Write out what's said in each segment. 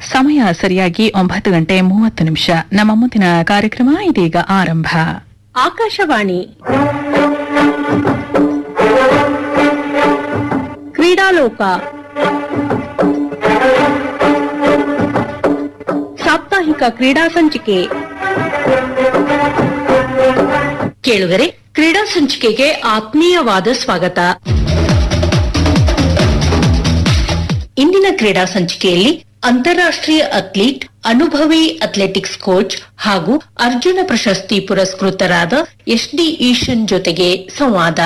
ಸಮಯ ಸರಿಯಾಗಿ ಒಂಬತ್ತು ಗಂಟೆ ಮೂವತ್ತು ನಿಮಿಷ ನಮ್ಮ ಮುಂದಿನ ಕಾರ್ಯಕ್ರಮ ಇದೀಗ ಆರಂಭ ಆಕಾಶವಾಣಿ ಕ್ರೀಡಾಲೋಕ ಸಾಪ್ತಾಹಿಕ ಕ್ರೀಡಾ ಸಂಚಿಕೆ ಕೇಳುಗರೆ ಕ್ರೀಡಾ ಸಂಚಿಕೆಗೆ ಆತ್ಮೀಯವಾದ ಸ್ವಾಗತ ಇಂದಿನ ಕ್ರೀಡಾ ಸಂಚಿಕೆಯಲ್ಲಿ ಅಂತಾರಾಷ್ಟ್ರೀಯ ಅಥ್ಲೀಟ್ ಅನುಭವಿ ಅಥ್ಲೆಟಿಕ್ಸ್ ಕೋಚ್ ಹಾಗೂ ಅರ್ಜುನ ಪ್ರಶಸ್ತಿ ಪುರಸ್ಕೃತರಾದ ಎಸ್ ಡಿ ಈಶನ್ ಜೊತೆಗೆ ಸಂವಾದ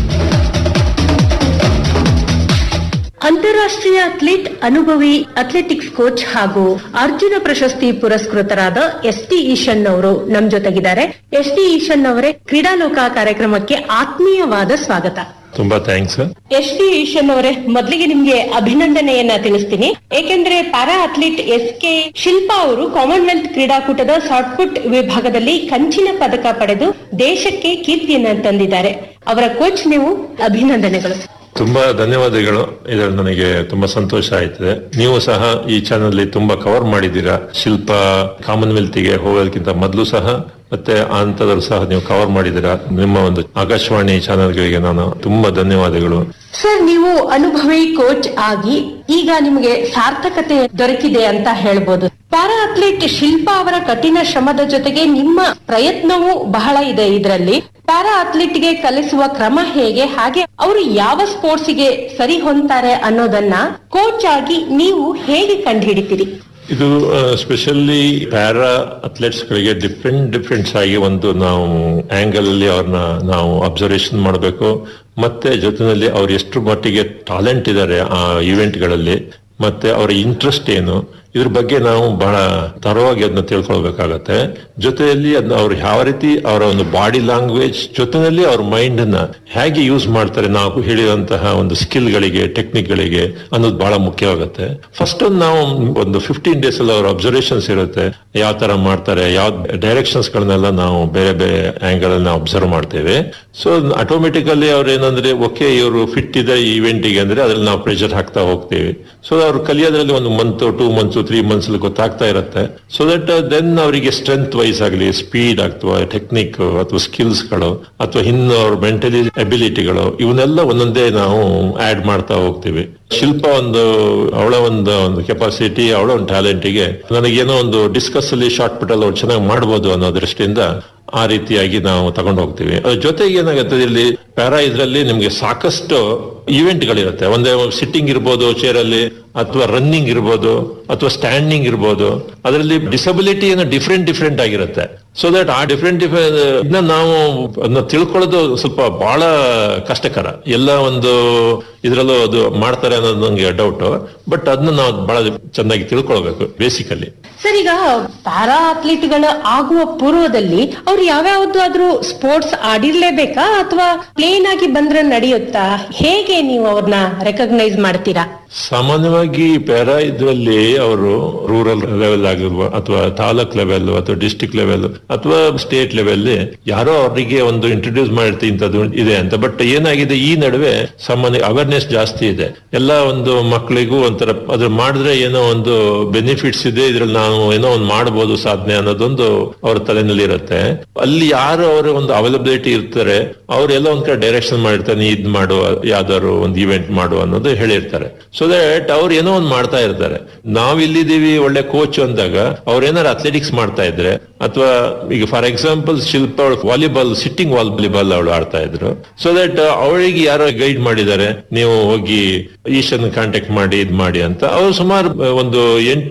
ಅಂತಾರಾಷ್ಟ್ರೀಯ ಅಥ್ಲೀಟ್ ಅನುಭವಿ ಅಥ್ಲೆಟಿಕ್ಸ್ ಕೋಚ್ ಹಾಗೂ ಅರ್ಜುನ ಪ್ರಶಸ್ತಿ ಪುರಸ್ಕೃತರಾದ ಎಸ್ ಟಿ ಈಶನ್ ಅವರು ನಮ್ ಜೊತೆಗಿದ್ದಾರೆ ಎಸ್ ಟಿ ಈಶನ್ ಅವರೇ ಕ್ರೀಡಾಲೋಕ ಕಾರ್ಯಕ್ರಮಕ್ಕೆ ಆತ್ಮೀಯವಾದ ಸ್ವಾಗತ ತುಂಬಾ ಥ್ಯಾಂಕ್ಸ್ ಎಸ್ ಟಿ ಈಶನ್ ಅವರೇ ಮೊದಲಿಗೆ ನಿಮ್ಗೆ ಅಭಿನಂದನೆಯನ್ನ ತಿಳಿಸ್ತೀನಿ ಏಕೆಂದ್ರೆ para athlete S K Shilpa ಅವರು ಕಾಮನ್ವೆಲ್ತ್ ಕ್ರೀಡಾಕೂಟದ ಶಾರ್ಟ್ ಪುಟ್ ವಿಭಾಗದಲ್ಲಿ ಕಂಚಿನ ಪದಕ ಪಡೆದು ದೇಶಕ್ಕೆ ಕೀರ್ತಿಯನ್ನ ತಂದಿದ್ದಾರೆ ಅವರ ಕೋಚ್ ನೀವು ಅಭಿನಂದನೆಗಳು ತುಂಬಾ ಧನ್ಯವಾದಗಳು ಇದರಲ್ಲಿ ನನಗೆ ತುಂಬಾ ಸಂತೋಷ ಆಯ್ತದೆ ನೀವು ಸಹ ಈ ಚಾನಲ್ ತುಂಬಾ ಕವರ್ ಮಾಡಿದ್ದೀರಾ ಶಿಲ್ಪ ಕಾಮನ್ವೆಲ್ತ್ ಗೆ ಹೋಗೋದಕ್ಕಿಂತ ಮೊದಲು ಸಹ ಮತ್ತೆ ಆ ಹಂತದಲ್ಲೂ ಸಹ ನೀವು ಕವರ್ ಮಾಡಿದ್ದೀರಾ ನಿಮ್ಮ ಒಂದು ಆಕಾಶವಾಣಿ ಚಾನೆಲ್ಗಳಿಗೆ ನಾನು ತುಂಬಾ ಧನ್ಯವಾದಗಳು ಸರ್ ನೀವು ಅನುಭವಿ ಕೋಚ್ ಆಗಿ ಈಗ ನಿಮಗೆ ಸಾರ್ಥಕತೆ ದೊರಕಿದೆ ಅಂತ ಹೇಳ್ಬೋದು ಪ್ಯಾರಾ ಅಥ್ಲೀಟ್ ಶಿಲ್ಪಾ ಅವರ ಕಠಿಣ ಶ್ರಮದ ಜೊತೆಗೆ ನಿಮ್ಮ ಪ್ರಯತ್ನವೂ ಬಹಳ ಇದೆ ಇದರಲ್ಲಿ ಪ್ಯಾರಾ ಅಥ್ಲೀಟ್ಗೆ ಕಲಿಸುವ ಕ್ರಮ ಹೇಗೆ ಹಾಗೆ ಅವರು ಯಾವ ಸ್ಪೋರ್ಟ್ಸ್ಗೆ ಸರಿ ಹೊಂದ್ತಾರೆ ಅನ್ನೋದನ್ನ ಕೋಚ್ ಆಗಿ ನೀವು ಹೇಗೆ ಕಂಡುಹಿಡಿತೀರಿ ಇದು ಸ್ಪೆಷಲಿ ಪ್ಯಾರಾ ಅಥ್ಲೆಟ್ಸ್ ಗಳಿಗೆ ಡಿಫ್ರೆಂಟ್ ಡಿಫ್ರೆಂಟ್ಸ್ ಆಗಿ ಒಂದು ನಾವು ಆಂಗಲ್ ಅಲ್ಲಿ ಅವ್ರನ್ನ ನಾವು ಅಬ್ಸರ್ವೇಷನ್ ಮಾಡಬೇಕು ಮತ್ತೆ ಜೊತೆಯಲ್ಲಿ ಅವ್ರು ಎಷ್ಟು ಮಟ್ಟಿಗೆ ಟ್ಯಾಲೆಂಟ್ ಇದ್ದಾರೆ ಆ ಇವೆಂಟ್ ಗಳಲ್ಲಿ ಮತ್ತೆ ಅವರ ಇಂಟ್ರೆಸ್ಟ್ ಏನು ಇದ್ರ ಬಗ್ಗೆ ನಾವು ಬಹಳ ತರವಾಗಿ ಅದನ್ನ ತಿಳ್ಕೊಳ್ಬೇಕಾಗತ್ತೆ ಜೊತೆಯಲ್ಲಿ ಅದನ್ನ ಅವ್ರು ಯಾವ ರೀತಿ ಅವರ ಒಂದು ಬಾಡಿ ಲ್ಯಾಂಗ್ವೇಜ್ ಜೊತೆಯಲ್ಲಿ ಅವ್ರ ಮೈಂಡ್ ಅನ್ನ ಹೇಗೆ ಯೂಸ್ ಮಾಡ್ತಾರೆ ನಾವು ಹೇಳಿದಂತಹ ಒಂದು ಸ್ಕಿಲ್ ಗಳಿಗೆ ಟೆಕ್ನಿಕ್ ಗಳಿಗೆ ಅನ್ನೋದು ಬಹಳ ಮುಖ್ಯವಾಗುತ್ತೆ ಫಸ್ಟ್ ಒಂದು ನಾವು ಒಂದು ಫಿಫ್ಟೀನ್ ಡೇಸ್ ಅಲ್ಲಿ ಅವ್ರ ಅಬ್ಸರ್ವೇಷನ್ಸ್ ಇರುತ್ತೆ ಯಾವ ತರ ಮಾಡ್ತಾರೆ ಯಾವ ಡೈರೆಕ್ಷನ್ಸ್ ಗಳನ್ನೆಲ್ಲ ನಾವು ಬೇರೆ ಬೇರೆ ಆಂಗಲ್ ಅಲ್ಲಿ ಅಬ್ಸರ್ವ್ ಮಾಡ್ತೇವೆ ಸೊ ಆಟೋಮೆಟಿಕಲಿ ಅವ್ರು ಏನಂದ್ರೆ ಓಕೆ ಇವರು ಫಿಟ್ ಇದೆ ಈ ಇವೆಂಟಿಗೆ ಅಂದ್ರೆ ಅದ್ರಲ್ಲಿ ನಾವು ಪ್ರೆಷರ್ ಹಾಕ್ತಾ ಹೋಗ್ತೀವಿ ಸೊ ಅವ್ರು ಕಲಿಯೋದ್ರಲ್ಲಿ ಒಂದು month two months three months ಗೊತ್ತಾಗ್ತಾ ಇರುತ್ತೆ ಸೊ ದಟ್ ದೆನ್ ಅವರಿಗೆ ಸ್ಟ್ರೆಂತ್ ವೈಸ್ ಆಗಲಿ ಸ್ಪೀಡ್ ಅಥವಾ ಟೆಕ್ನಿಕ್ ಅಥವಾ ಸ್ಕಿಲ್ಸ್ ಗಳು ಅಥವಾ ಇನ್ನು ಅವ್ರ ಮೆಂಟಲಿ ಅಬಿಲಿಟಿಗಳು ಇವನ್ನೆಲ್ಲ ಒಂದೊಂದೇ ನಾವು ಆಡ್ ಮಾಡ್ತಾ ಹೋಗ್ತೀವಿ ಶಿಲ್ಪ ಒಂದು ಅವಳ ಒಂದು ಒಂದು ಕೆಪಾಸಿಟಿ ಅವಳ ಒಂದು ಟ್ಯಾಲೆಂಟಿಗೆ ನನಗೇನೋ ಒಂದು ಡಿಸ್ಕಸ್ ಅಲ್ಲಿ ಶಾರ್ಟ್ ಪುಟ್ ಅಲ್ಲಿ ಅವ್ರು ಚೆನ್ನಾಗಿ ಮಾಡ್ಬೋದು ಅನ್ನೋ ದೃಷ್ಟಿಯಿಂದ ಆ ರೀತಿಯಾಗಿ ನಾವು ತಗೊಂಡು ಹೋಗ್ತೀವಿ ಅದ್ರ ಜೊತೆಗೆ ಏನಾಗುತ್ತೆ ಇಲ್ಲಿ ಪ್ಯಾರಾ ಇದ್ರಲ್ಲಿ ನಿಮ್ಗೆ ಸಾಕಷ್ಟು ಇವೆಂಟ್ ಗಳಿರುತ್ತೆ ಒಂದೇ ಸಿಟ್ಟಿಂಗ್ ಇರ್ಬೋದು ಚೇರ್ ಅಲ್ಲಿ ಅಥವಾ ರನ್ನಿಂಗ್ ಇರ್ಬೋದು ಅಥವಾ ಸ್ಟ್ಯಾಂಡಿಂಗ್ ಇರ್ಬೋದು ಅದರಲ್ಲಿ ಡಿಸಬಿಲಿಟಿ ಏನೋ ಡಿಫ್ರೆಂಟ್ ಡಿಫ್ರೆಂಟ್ ಆಗಿರುತ್ತೆ ಸೊ ದಟ್ ಆ ಡಿಫ್ರೆಂಟ್ ಡಿಫ್ರೆಂಟ್ ಇದನ್ನ ನಾವು ಅದನ್ನ ತಿಳ್ಕೊಳ್ಳೋದು ಸ್ವಲ್ಪ ಬಹಳ ಕಷ್ಟಕರ ಎಲ್ಲ ಒಂದು ಇದ್ರಲ್ಲೂ ಅದು ಮಾಡ್ತಾರೆ ಅನ್ನೋದು ನಂಗೆ ಡೌಟ್ ಬಟ್ ಅದನ್ನ ನಾವು ಬಹಳ ಚೆನ್ನಾಗಿ ತಿಳ್ಕೊಳ್ಬೇಕು ಬೇಸಿಕಲಿ ಸರ್ ಈಗ ಪ್ಯಾರಾ ಅಥ್ಲೀಟ್ಗಳ ಆಗುವ ಪೂರ್ವದಲ್ಲಿ ಅವ್ರು ಯಾವ್ಯಾವ್ದಾದ್ರೂ ಸ್ಪೋರ್ಟ್ಸ್ ಆಡಿರ್ಲೇಬೇಕಾ ಅಥವಾ ಪ್ಲೇನ್ ಆಗಿ ಬಂದ್ರೆ ನಡೆಯುತ್ತಾ ಹೇಗೆ ನೀವು ಅವ್ರನ್ನ ರೆಕಗ್ನೈಸ್ ಮಾಡ್ತೀರಾ ಸಾಮಾನ್ಯವಾಗಿ ಪ್ಯಾರಾ ಇದ್ರಲ್ಲಿ ಅವರು ರೂರಲ್ ಲೆವೆಲ್ ಆಗಿರುವ ಅಥವಾ ತಾಲೂಕ್ ಲೆವೆಲ್ ಅಥವಾ ಡಿಸ್ಟಿಕ್ ಲೆವೆಲ್ ಅಥವಾ ಸ್ಟೇಟ್ ಲೆವೆಲ್ ಯಾರೋ ಅವರಿಗೆ ಒಂದು ಇಂಟ್ರೊಡ್ಯೂಸ್ ಮಾಡಿರ್ತಿ ಇಂಥದ್ದು ಇದೆ ಅಂತ ಬಟ್ ಏನಾಗಿದೆ ಈ ನಡುವೆ ಸಾಮಾನ್ಯ ಅವೇರ್ನೆಸ್ ಜಾಸ್ತಿ ಇದೆ ಎಲ್ಲ ಒಂದು ಮಕ್ಕಳಿಗೂ ಒಂಥರ ಅದ್ರ ಮಾಡಿದ್ರೆ ಏನೋ ಒಂದು ಬೆನಿಫಿಟ್ಸ್ ಇದೆ ಇದ್ರಲ್ಲಿ ನಾವು ಏನೋ ಒಂದು ಮಾಡಬಹುದು ಸಾಧನೆ ಅನ್ನೋದೊಂದು ಅವ್ರ ತಲೆನಲ್ಲಿ ಇರುತ್ತೆ ಅಲ್ಲಿ ಯಾರು ಅವರ ಒಂದು ಅವೈಲಬಿಲಿಟಿ ಇರ್ತಾರೆ ಅವರೆಲ್ಲ ಒಂದ್ ಕಡೆ ಡೈರೆಕ್ಷನ್ ಮಾಡಿರ್ತಾರೆ ನೀ ಇದ್ ಮಾಡು ಯಾವ್ದಾದ್ರು ಒಂದು ಇವೆಂಟ್ ಮಾಡು ಅನ್ನೋದು ಹೇಳಿರ್ತಾರೆ ಸೊ ದಟ್ ಅವ್ರು ಏನೋ ಒಂದು ಮಾಡ್ತಾ ಇರ್ತಾರೆ ನಾವ್ ಇಲ್ಲಿದ್ದೀವಿ ಒಳ್ಳೆ ಕೋಚ್ ಅಂದಾಗ ಅವ್ರ ಏನಾರು ಅಥ್ಲೆಟಿಕ್ಸ್ ಮಾಡ್ತಾ ಇದ್ರೆ ಅಥವಾ ಈಗ for example Shilpa volleyball sitting volleyball ಅವಳು ಆಡ್ತಾ ಇದ್ರು ಸೊ ದಟ್ ಅವಳಿಗೆ ಯಾರೋ ಗೈಡ್ ಮಾಡಿದ್ದಾರೆ ನೀವು ಹೋಗಿ ಈಶನ್ ಕಾಂಟ್ಯಾಕ್ಟ್ ಮಾಡಿ ಇದ್ ಮಾಡಿ ಅಂತ ಅವ್ರು ಸುಮಾರು ಒಂದು ಎಂಟು